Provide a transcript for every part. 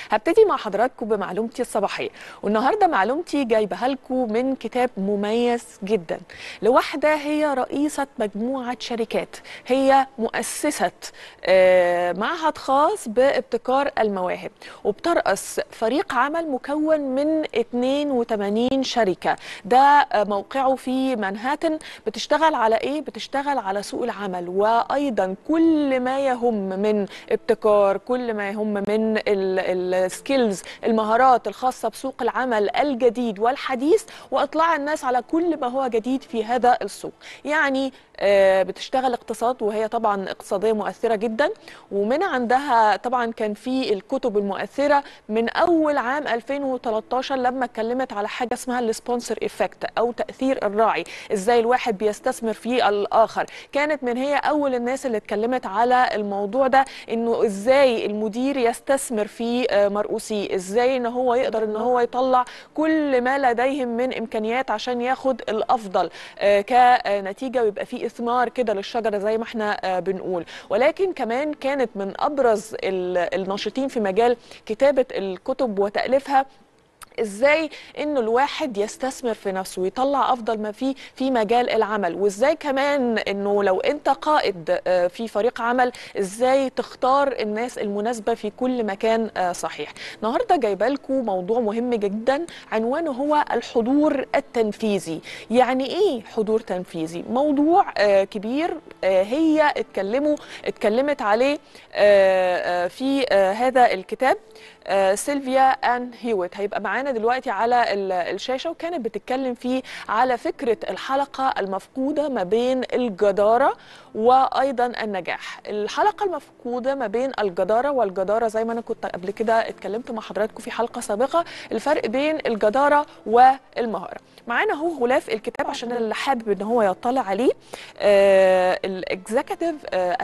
هبتدي مع حضراتكم بمعلومتي الصباحيه والنهارده معلومتي جايبها لكم من كتاب مميز جدا لواحده هي رئيسه مجموعه شركات هي مؤسسه آه، معهد خاص بابتكار المواهب وبترأس فريق عمل مكون من 82 شركه ده آه، موقعه في مانهاتن بتشتغل على ايه بتشتغل على سوق العمل وايضا كل ما يهم من ابتكار كل ما يهم من السكيلز المهارات الخاصه بسوق العمل الجديد والحديث واطلاع الناس على كل ما هو جديد في هذا السوق يعني آه، بتشتغل اقتصاد وهي طبعا اقتصاديه مؤثره جدا ومن عندها طبعا كان في الكتب المؤثره من اول عام 2013 لما اتكلمت على حاجه اسمها السبونسر افكت او تاثير الراعي ازاي الواحد بيستثمر في الاخر كانت من هي اول الناس اللي اتكلمت على الموضوع ده انه ازاي المدير يستثمر في آه، مرؤوسيه ازاي ان هو يقدر ان هو يطلع كل ما لديهم من امكانيات عشان ياخد الافضل آه، كنتيجه ويبقى في اثمار كده للشجره زي ما احنا آه، بنقول ولكن كمان كانت من ابرز ال- الناشطين في مجال كتابه الكتب وتاليفها ازاي انه الواحد يستثمر في نفسه ويطلع افضل ما فيه في مجال العمل وازاي كمان انه لو انت قائد آه، في فريق عمل ازاي تختار الناس المناسبه في كل مكان آه، صحيح النهارده جايبه لكم موضوع مهم جدا عنوانه هو الحضور التنفيذي يعني ايه حضور تنفيذي موضوع آه، كبير آه، هي اتكلموا اتكلمت عليه آه، آه، في آه، هذا الكتاب آه، سيلفيا ان هيوت هيبقى معانا دلوقتي على ال- الشاشه وكانت بتتكلم فيه على فكره الحلقه المفقوده ما بين الجداره وايضا النجاح الحلقه المفقوده ما بين الجداره والجداره زي ما انا كنت قبل كده اتكلمت مع حضراتكم في حلقه سابقه الفرق بين الجداره والمهاره معانا هو غلاف الكتاب عشان اللي حابب ان هو يطلع عليه الاكزيكتيف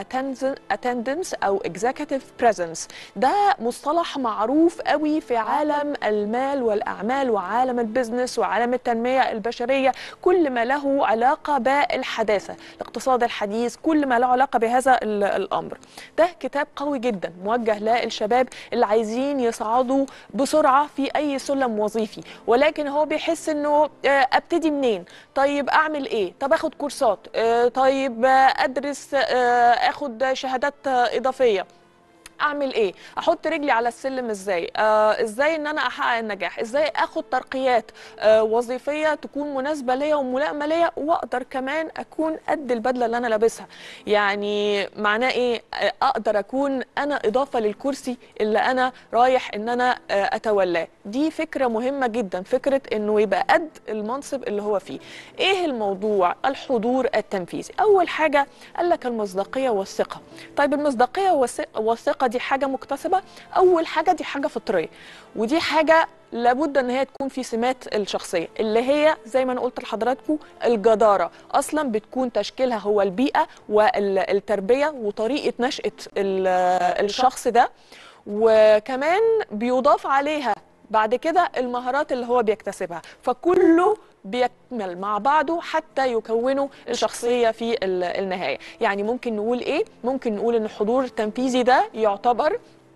اتندنس او اكزيكتيف بريزنس ده مصطلح معروف قوي في عالم المال والاعمال وعالم البزنس وعالم التنميه البشريه كل ما له علاقه بالحداثه الاقتصاد الحديث كل ما له علاقه بهذا ال- الامر ده كتاب قوي جدا موجه للشباب اللي عايزين يصعدوا بسرعه في اي سلم وظيفي ولكن هو بيحس انه آه، ابتدي منين طيب اعمل ايه طب اخد كورسات آه، طيب آه، ادرس آه، اخد شهادات آه، اضافيه اعمل ايه احط رجلي على السلم ازاي آه ازاي ان انا احقق النجاح ازاي اخد ترقيات آه وظيفيه تكون مناسبه ليا وملائمه ليا واقدر كمان اكون قد البدله اللي انا لابسها يعني معناه ايه آه اقدر اكون انا اضافه للكرسي اللي انا رايح ان انا آه اتولاه دي فكره مهمه جدا فكره انه يبقى قد المنصب اللي هو فيه ايه الموضوع الحضور التنفيذي اول حاجه قال لك المصداقيه والثقه طيب المصداقيه والث- والثقه دي حاجه مكتسبه اول حاجه دي حاجه فطريه ودي حاجه لابد ان هي تكون في سمات الشخصيه اللي هي زي ما انا قلت لحضراتكم الجداره اصلا بتكون تشكيلها هو البيئه والتربيه وطريقه نشاه ال- الشخص ده وكمان بيضاف عليها بعد كده المهارات اللي هو بيكتسبها فكله بيكمل مع بعضه حتى يكونوا الشخصية في ال- النهاية يعني ممكن نقول ايه ممكن نقول ان الحضور التنفيذي ده يعتبر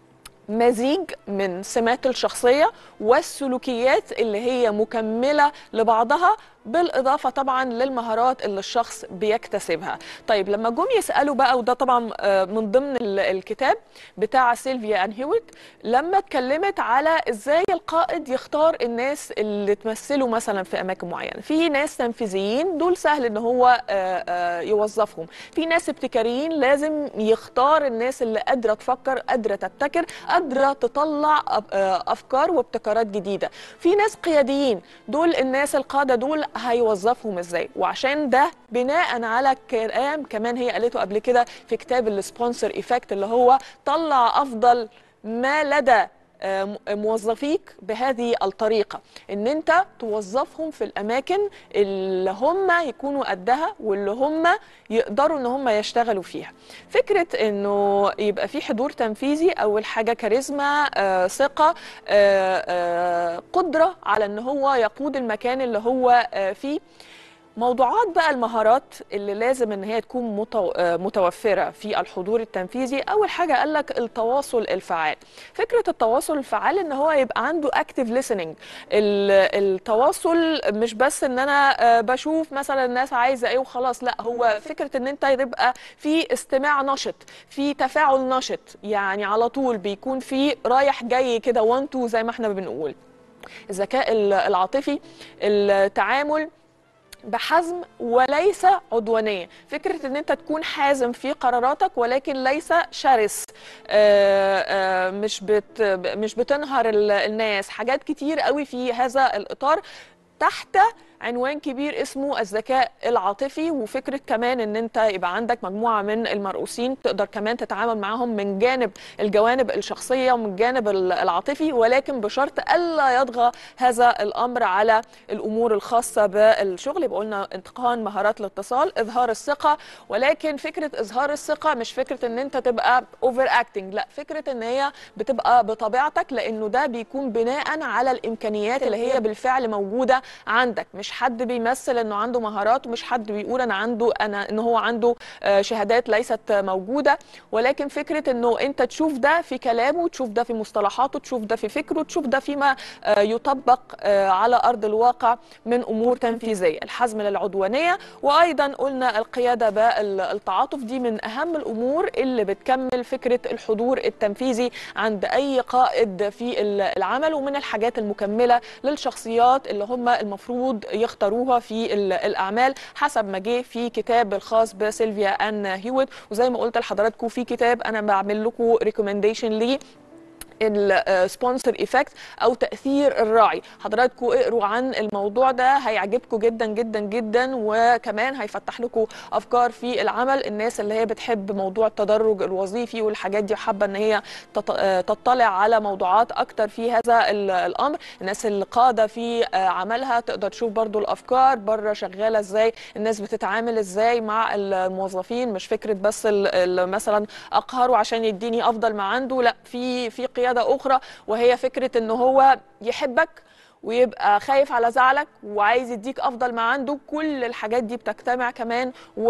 مزيج من سمات الشخصية والسلوكيات اللي هي مكملة لبعضها بالإضافة طبعا للمهارات اللي الشخص بيكتسبها طيب لما جم يسألوا بقى وده طبعا آه، من ضمن ال- الكتاب بتاع سيلفيا أنهيوت لما اتكلمت على إزاي القائد يختار الناس اللي تمثله مثلا في أماكن معينة في ناس تنفيذيين دول سهل إن هو آه، آه، يوظفهم في ناس ابتكاريين لازم يختار الناس اللي قادرة تفكر قادرة تبتكر قادرة تطلع أب- آه، أفكار وابتكارات جديدة في ناس قياديين دول الناس القادة دول هيوظفهم ازاي وعشان ده بناء على كلام كمان هي قالته قبل كده في كتاب السبونسر ايفكت اللي هو طلع افضل ما لدى آه، م- موظفيك بهذه الطريقة ان انت توظفهم في الاماكن اللي هم يكونوا قدها واللي هم يقدروا ان هم يشتغلوا فيها فكرة انه يبقى في حضور تنفيذي اول حاجة كاريزما آه، ثقة آه، آه، قدرة على ان هو يقود المكان اللي هو آه، فيه موضوعات بقى المهارات اللي لازم ان هي تكون متو... آه، متوفره في الحضور التنفيذي اول حاجه قال لك التواصل الفعال فكره التواصل الفعال ان هو يبقى عنده اكتيف listening التواصل مش بس ان انا آه، بشوف مثلا الناس عايزه ايه وخلاص لا هو فكره ان انت يبقى في استماع نشط في تفاعل نشط يعني على طول بيكون في رايح جاي كده 1 2 زي ما احنا بنقول الذكاء العاطفي التعامل بحزم وليس عدوانيه فكره ان انت تكون حازم في قراراتك ولكن ليس شرس آه، آه، مش بت مش بتنهر ال- الناس حاجات كتير قوي في هذا الاطار تحت عنوان كبير اسمه الذكاء العاطفي وفكره كمان ان انت يبقى عندك مجموعه من المرؤوسين تقدر كمان تتعامل معاهم من جانب الجوانب الشخصيه ومن الجانب ال- العاطفي ولكن بشرط الا يطغى هذا الامر على الامور الخاصه بالشغل يبقى قلنا انتقان مهارات الاتصال اظهار الثقه ولكن فكره اظهار الثقه مش فكره ان انت تبقى اوفر اكتنج لا فكره ان هي بتبقى بطبيعتك لانه ده بيكون بناء على الامكانيات اللي هي بالفعل موجوده عندك مش حد بيمثل انه عنده مهارات ومش حد بيقول انا عنده انا ان هو عنده آه، شهادات ليست موجوده ولكن فكره انه انت تشوف ده في كلامه تشوف ده في مصطلحاته تشوف ده في فكره تشوف ده فيما آه، يطبق آه، على ارض الواقع من امور تنفيذيه الحزم للعدوانيه وايضا قلنا القياده بالتعاطف دي من اهم الامور اللي بتكمل فكره الحضور التنفيذي عند اي قائد في العمل ومن الحاجات المكمله للشخصيات اللي هم المفروض يختاروها في ال- الاعمال حسب ما جه في كتاب الخاص بسيلفيا ان هيوت وزي ما قلت لحضراتكم في كتاب انا بعمل لكم ريكومنديشن ليه السبونسر ايفكت او تاثير الراعي حضراتكم اقروا عن الموضوع ده هيعجبكم جدا جدا جدا وكمان هيفتح لكم افكار في العمل الناس اللي هي بتحب موضوع التدرج الوظيفي والحاجات دي حابه ان هي تط- آه، تطلع على موضوعات اكتر في هذا ال- الامر الناس اللي قاده في آه، عملها تقدر تشوف برضو الافكار بره شغاله ازاي الناس بتتعامل ازاي مع الموظفين مش فكره بس ال- ال- مثلا اقهره عشان يديني افضل ما عنده لا في في قياده اخرى وهي فكره ان هو يحبك ويبقى خايف على زعلك وعايز يديك افضل ما عنده كل الحاجات دي بتجتمع كمان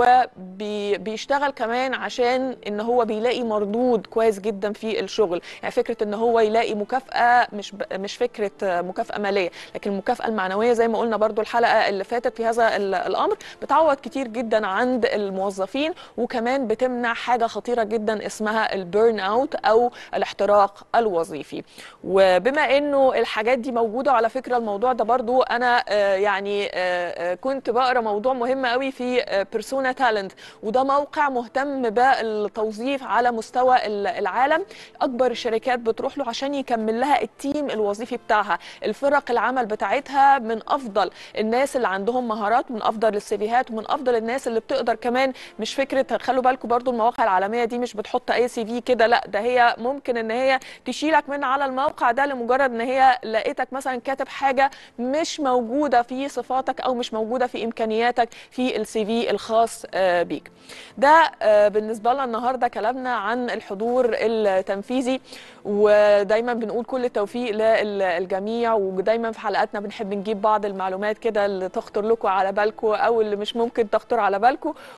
وبيشتغل كمان عشان ان هو بيلاقي مردود كويس جدا في الشغل يعني فكره ان هو يلاقي مكافاه مش ب... مش فكره مكافاه ماليه لكن المكافاه المعنويه زي ما قلنا برضو الحلقه اللي فاتت في هذا ال- الامر بتعوض كتير جدا عند الموظفين وكمان بتمنع حاجه خطيره جدا اسمها البيرن اوت او الاحتراق الوظيفي وبما انه الحاجات دي موجوده على فكره الموضوع ده برضو انا آه، يعني آه، آه، كنت بقرا موضوع مهم قوي في بيرسونا تالنت وده موقع مهتم بالتوظيف على مستوى ال- العالم اكبر الشركات بتروح له عشان يكمل لها التيم الوظيفي بتاعها الفرق العمل بتاعتها من افضل الناس اللي عندهم مهارات من افضل السيفيهات ومن افضل الناس اللي بتقدر كمان مش فكره خلوا بالكم برضو المواقع العالميه دي مش بتحط اي سي في كده لا ده هي ممكن ان هي تشيلك من على الموقع ده لمجرد ان هي لقيتك مثلا كاتب حاجه مش موجوده في صفاتك او مش موجوده في امكانياتك في السي في الخاص آه، بيك ده آه، بالنسبه لنا النهارده كلامنا عن الحضور التنفيذي ودايما بنقول كل التوفيق للجميع ودايما في حلقاتنا بنحب نجيب بعض المعلومات كده اللي تخطر لكم على بالكم او اللي مش ممكن تخطر على بالكم